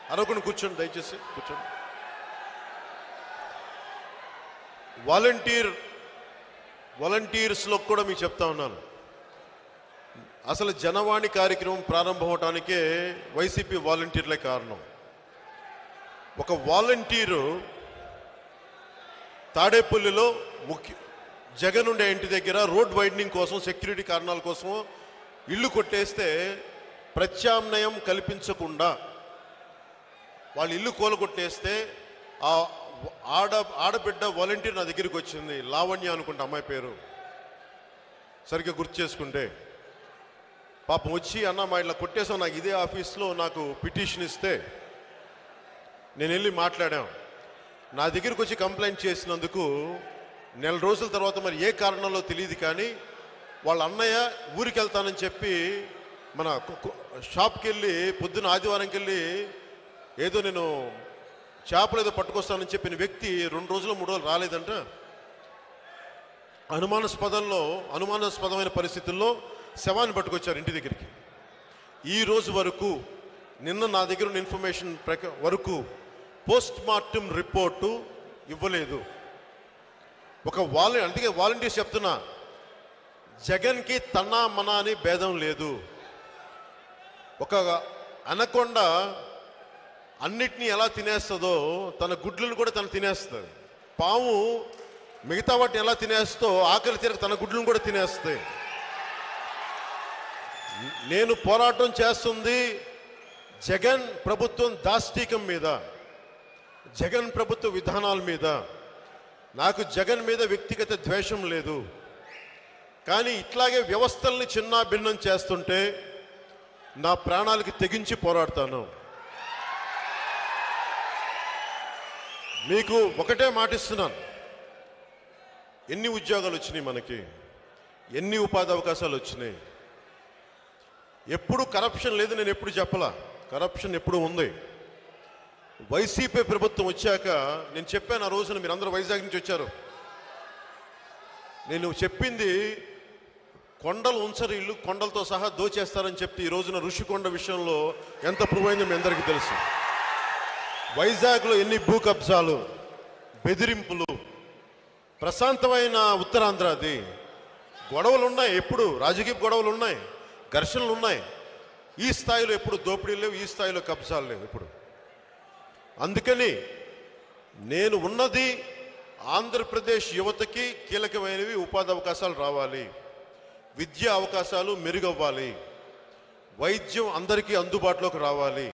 అరవకుండా కూర్చోండి దయచేసి కూర్చోండి వాలంటీర్ వాలంటీర్స్లో కూడా మీకు చెప్తా ఉన్నాను అసలు జనవాణి కార్యక్రమం ప్రారంభం అవటానికే వైసీపీ వాలంటీర్లే కారణం ఒక వాలంటీరు తాడేపల్లిలో ముఖ్య జగన్ ఉండే ఇంటి దగ్గర రోడ్ వైడనింగ్ కోసం సెక్యూరిటీ కారణాల కోసం ఇల్లు కొట్టేస్తే ప్రత్యామ్నాయం కల్పించకుండా వాళ్ళ ఇల్లు కూలగొట్టేస్తే ఆ ఆడ ఆడబిడ్డ వాలంటీర్ నా దగ్గరికి వచ్చింది లావణ్య అనుకుంటా అమ్మాయి పేరు సరిగ్గా గుర్తు చేసుకుంటే పాపం వచ్చి అన్న మా ఇట్లా కొట్టేసాం నాకు ఇదే ఆఫీస్లో నాకు పిటిషన్ ఇస్తే నేను వెళ్ళి మాట్లాడాం నా దగ్గరికి వచ్చి కంప్లైంట్ చేసినందుకు నెల రోజుల తర్వాత మరి ఏ కారణంలో తెలియదు కానీ వాళ్ళ అన్నయ్య ఊరికి వెళ్తానని చెప్పి మన కు- కు- షాప్కి వెళ్ళి పొద్దున ఆదివారంకి వెళ్ళి ఏదో నేను చేపలు ఏదో పట్టుకొస్తానని చెప్పిన వ్యక్తి రెండు రోజులు మూడు రోజులు రాలేదంట అనుమానాస్పదంలో అనుమానాస్పదమైన పరిస్థితుల్లో శవాన్ని పట్టుకొచ్చారు ఇంటి దగ్గరికి ఈ రోజు వరకు నిన్న నా దగ్గర ఉన్న ఇన్ఫర్మేషన్ ప్రక వరకు పోస్ట్ మార్టం రిపోర్టు ఇవ్వలేదు ఒక వాలంటీ అందుకే వాలంటీర్స్ చెప్తున్నా జగన్కి తన్నా మనా అని భేదం లేదు ఒక అనకొండ అన్నిటినీ ఎలా తినేస్తుందో తన గుడ్లను కూడా తను తినేస్తుంది పాము మిగతా వాటిని ఎలా తినేస్తో ఆకలి తీరక తన గుడ్లను కూడా తినేస్తాయి నేను పోరాటం చేస్తుంది జగన్ ప్రభుత్వం దాష్టీకం మీద జగన్ ప్రభుత్వ విధానాల మీద నాకు జగన్ మీద వ్యక్తిగత ద్వేషం లేదు కానీ ఇట్లాగే వ్యవస్థల్ని చిన్న భిన్నం చేస్తుంటే నా ప్రాణాలకి తెగించి పోరాడతాను మీకు ఒకటే మాటిస్తున్నాను ఎన్ని ఉద్యోగాలు వచ్చినాయి మనకి ఎన్ని ఉపాధి అవకాశాలు వచ్చినాయి ఎప్పుడు కరప్షన్ లేదు నేను ఎప్పుడు చెప్పలా కరప్షన్ ఎప్పుడు ఉంది వైసీపీ ప్రభుత్వం వచ్చాక నేను చెప్పాను ఆ రోజున మీరు అందరూ వైజాగ్ నుంచి వచ్చారు నేను చెప్పింది కొండలు ఉంచరు ఇల్లు కొండలతో సహా దోచేస్తారని చెప్తే ఈ రోజున ఋషికొండ విషయంలో ఎంత ప్రూవ్ అయిందో మీ అందరికీ తెలుసు వైజాగ్లో ఎన్ని భూ కబ్జాలు బెదిరింపులు ప్రశాంతమైన ఉత్తరాంధ్ర అది గొడవలు ఉన్నాయి ఎప్పుడు రాజకీయ గొడవలు ఉన్నాయి ఘర్షణలు ఉన్నాయి ఈ స్థాయిలో ఎప్పుడు దోపిడీలు లేవు ఈ స్థాయిలో కబ్జాలు లేవు ఇప్పుడు అందుకని నేను ఉన్నది ఆంధ్రప్రదేశ్ యువతకి కీలకమైనవి ఉపాధి అవకాశాలు రావాలి విద్యా అవకాశాలు మెరుగవ్వాలి వైద్యం అందరికీ అందుబాటులోకి రావాలి